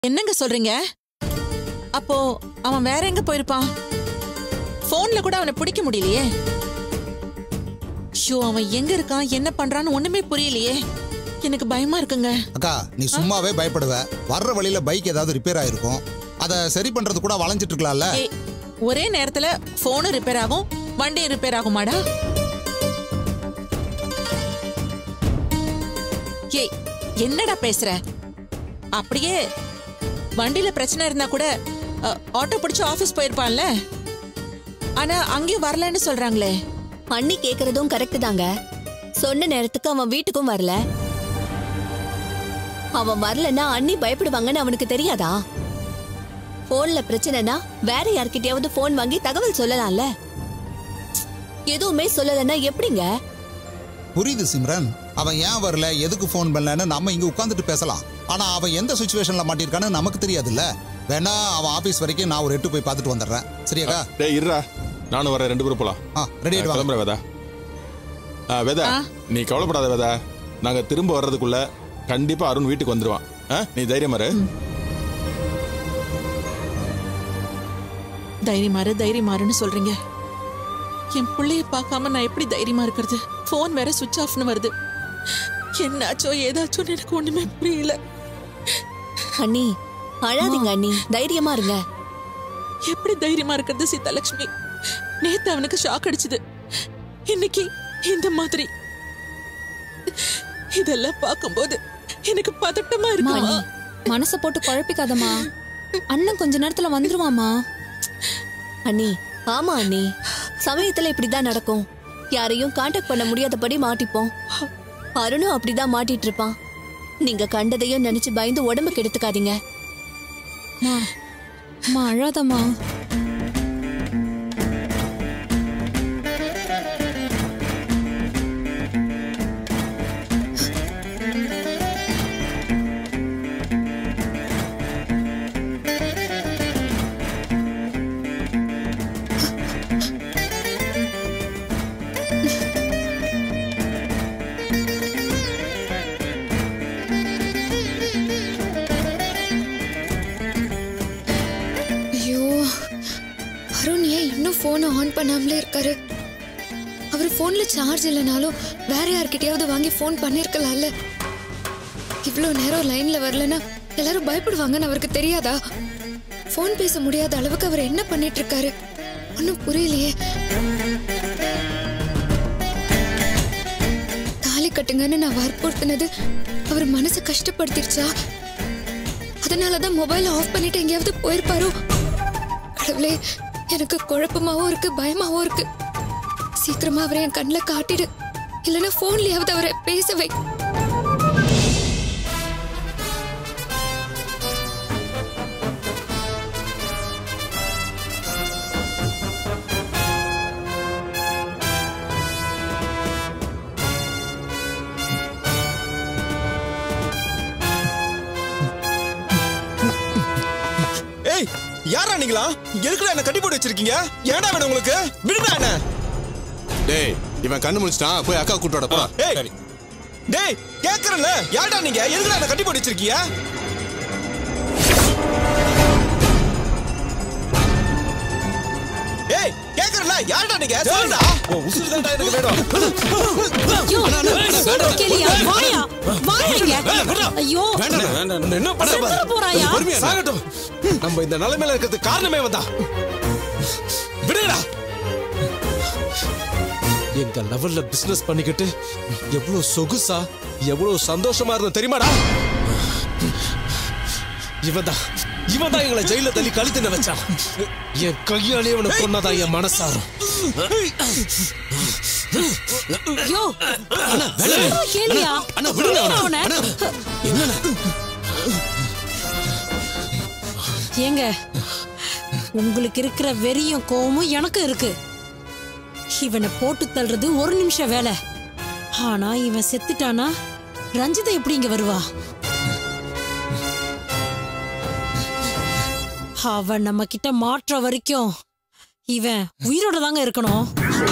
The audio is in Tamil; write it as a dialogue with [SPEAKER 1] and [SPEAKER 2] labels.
[SPEAKER 1] என்னங்க சொல்றீங்க அப்போ அவன் வேற எங்க போயிருப்பான் போன்ல கூட அவனை பிடிக்க முடியலையே ஷோ அவன் எங்க இருக்கான் என்ன பண்றான்னு ஒண்ணுமே புரியலையே எனக்கு பயமா இருக்குங்க
[SPEAKER 2] அக்கா நீ சும்மாவே பயப்படுவ வர்ற வழியில பைக் ஏதாவது ரிப்பேர் ஆயிருக்கும் அதை சரி பண்றது கூட வளைஞ்சிட்டு இருக்கலாம்ல
[SPEAKER 1] ஏய் ஒரே நேரத்துல போனும் ரிப்பேர் ஆகும் வண்டியும் ரிப்பேர் ஆகுமாடா ஏய் என்னடா பேசுற அப்படியே வண்டியில பிரச்சனை இருந்தா கூட அ, ஆட்டோ பிடிச்சு ஆபீஸ் போயிருப்பான்ல ஆனா அங்கேயும் வரலன்னு சொல்றாங்களே
[SPEAKER 3] அண்ணி கேக்குறதும் கரெக்ட் தாங்க சொன்ன நேரத்துக்கு அவன் வீட்டுக்கும் வரல அவன் வரலன்னா அண்ணி பயப்படுவாங்கன்னு அவனுக்கு தெரியாதா போன்ல பிரச்சனைனா வேற யார்கிட்டயாவது போன் வாங்கி தகவல் சொல்லலாம்ல எதுவுமே சொல்லலன்னா எப்படிங்க
[SPEAKER 2] புரியுது சிம்ரன் அவன் ஏன் வரல எதுக்கு ஃபோன் பண்ணலன்னு நம்ம இங்க உட்காந்துட்டு பேசலாம் ஆனா அவன் எந்த சுச்சுவேஷன்ல மாட்டிருக்கான்னு நமக்கு தெரியாதுல்ல வேணா அவன் ஆபீஸ் வரைக்கும் நான் ஒரு எட்டு போய் பார்த்துட்டு வந்துடுறேன் சரியாக்கா
[SPEAKER 4] டேய் இருடா நானும் வரேன் ரெண்டு பேரும் போலாம்
[SPEAKER 2] ஆ ரெடி ஆயிட்டு வாங்க
[SPEAKER 4] கிளம்புற வேதா ஆ, வேதா
[SPEAKER 1] ஆ.
[SPEAKER 4] நீ கவலைப்படாத வேதா நாங்க திரும்ப வர்றதுக்குள்ள கண்டிப்பா அருண் வீட்டுக்கு வந்துருவான் ஆ, நீ தைரியமா இரு
[SPEAKER 1] தைரியமாறு தைரியமாறுன்னு சொல்றீங்க என் புள்ளைய பார்க்காம நான் எப்படி தைரியமா இருக்கிறது போன் வேற சுவிட்ச் ஆஃப்னு வருது என்னாச்சோ ஏதாச்சோ எனக்கு ஒண்ணுமே புரியல
[SPEAKER 3] அண்ணி அழாதீங்க அண்ணி தைரியமா இருங்க
[SPEAKER 1] எப்படி தைரியமா இருக்கிறது சீதாலட்சுமி நேத்து அவனுக்கு ஷாக் அடிச்சது இன்னைக்கு இந்த மாதிரி இதெல்லாம் பார்க்கும்போது எனக்கு பதட்டமா
[SPEAKER 5] அம்மா,
[SPEAKER 1] இருக்குமா
[SPEAKER 5] நீ மனச போட்டு குழப்பிக்காதம்மா அண்ணன் கொஞ்ச நேரத்துல வந்துருவாமா
[SPEAKER 3] அண்ணி ஆமா அண்ணி சமயத்துல இப்படிதான் நடக்கும் யாரையும் காண்டாக்ட் பண்ண முடியாதபடி மாட்டிப்போம் அருணும் அப்படிதான் மாட்டிட்டு இருப்பான் நீங்க கண்டதையும் நினைச்சு பயந்து உடம்பு கெடுத்துக்காதீங்க
[SPEAKER 5] அம்மா அம்மா அழாதம்மா
[SPEAKER 6] ஐயோ அருண் ஏன் இன்னும் ஃபோனை ஆன் பண்ணாமலே இருக்காரு அவர் ஃபோன்ல சார்ஜ் இல்லைனாலும் வேற யார்கிட்டயாவது வாங்கி ஃபோன் பண்ணிருக்கலாம்ல இவ்வளோ நேரம் லைன்ல வரலனா எல்லாரும் பயப்படுவாங்கன்னு அவருக்கு தெரியாதா ஃபோன் பேச முடியாத அளவுக்கு அவர் என்ன பண்ணிட்டு இருக்காரு ஒன்றும் புரியலையே தாலி கட்டுங்கன்னு நான் வற்புறுத்தினது அவர் மனசை கஷ்டப்படுத்திருச்சா அதனாலதான் மொபைல் ஆஃப் பண்ணிட்டு எங்கேயாவது போயிருப்பாரோ கடவுளே எனக்கு குழப்பமாவும் இருக்கு பயமாவும் இருக்கு சீக்கிரமா அவரை என் கண்ணில் காட்டிடு இல்லைன்னா போன்லயாவது அவரை பேச வை
[SPEAKER 7] ஏய் யாரா நீங்களா எதுக்குடா என்ன கட்டி போட்டு வச்சிருக்கீங்க ஏன்டா வேணும் உங்களுக்கு விடுடா என்ன
[SPEAKER 8] டேய் இவன் கண்ணு முடிச்சிட்டான் போய் அக்கா கூட்டோட போ
[SPEAKER 7] ஏய் டேய் கேக்குறேன்ல யார்டா நீங்க எதுக்குடா என்ன கட்டி போட்டு வச்சிருக்கீங்க ஏய் கேக்குறேன்ல யார்டா நீங்க சொல்லுடா உன் உசுறு தான்டா எனக்கு வேணும்
[SPEAKER 5] கேளியா வாயா வாயா ஐயோ
[SPEAKER 7] என்ன பண்ண
[SPEAKER 5] செத்துற போறாயா?
[SPEAKER 7] பொறுமையா சாகட்டும் நம்ம இந்த நிலைமையில இருக்கிறதுக்கு காரணமே வந்தா விடுடா எங்க லெவல்ல பிசினஸ் பண்ணிக்கிட்டு எவ்வளவு சொகுசா எவ்வளவு சந்தோஷமா இருந்தோம் தெரியுமாடா இவன்தான் இவன் தான் எங்களை ஜெயில தள்ளி கழி தின்ன வச்சான் என் கையாலே இவனை கொன்னதா என் மனசாரும்
[SPEAKER 5] ஐயோ கேளியா அவனை ஏங்க உங்களுக்கு இருக்கிற வெறியும் கோவமும் எனக்கு இருக்கு இவனை போட்டு தள்ளுறது ஒரு நிமிஷம் வேலை ஆனா இவன் செத்துட்டானா ரஞ்சிதா எப்படி இங்க வருவா அவன் நம்ம கிட்ட மாற்ற வரைக்கும் இவன் உயிரோட தாங்க இருக்கணும்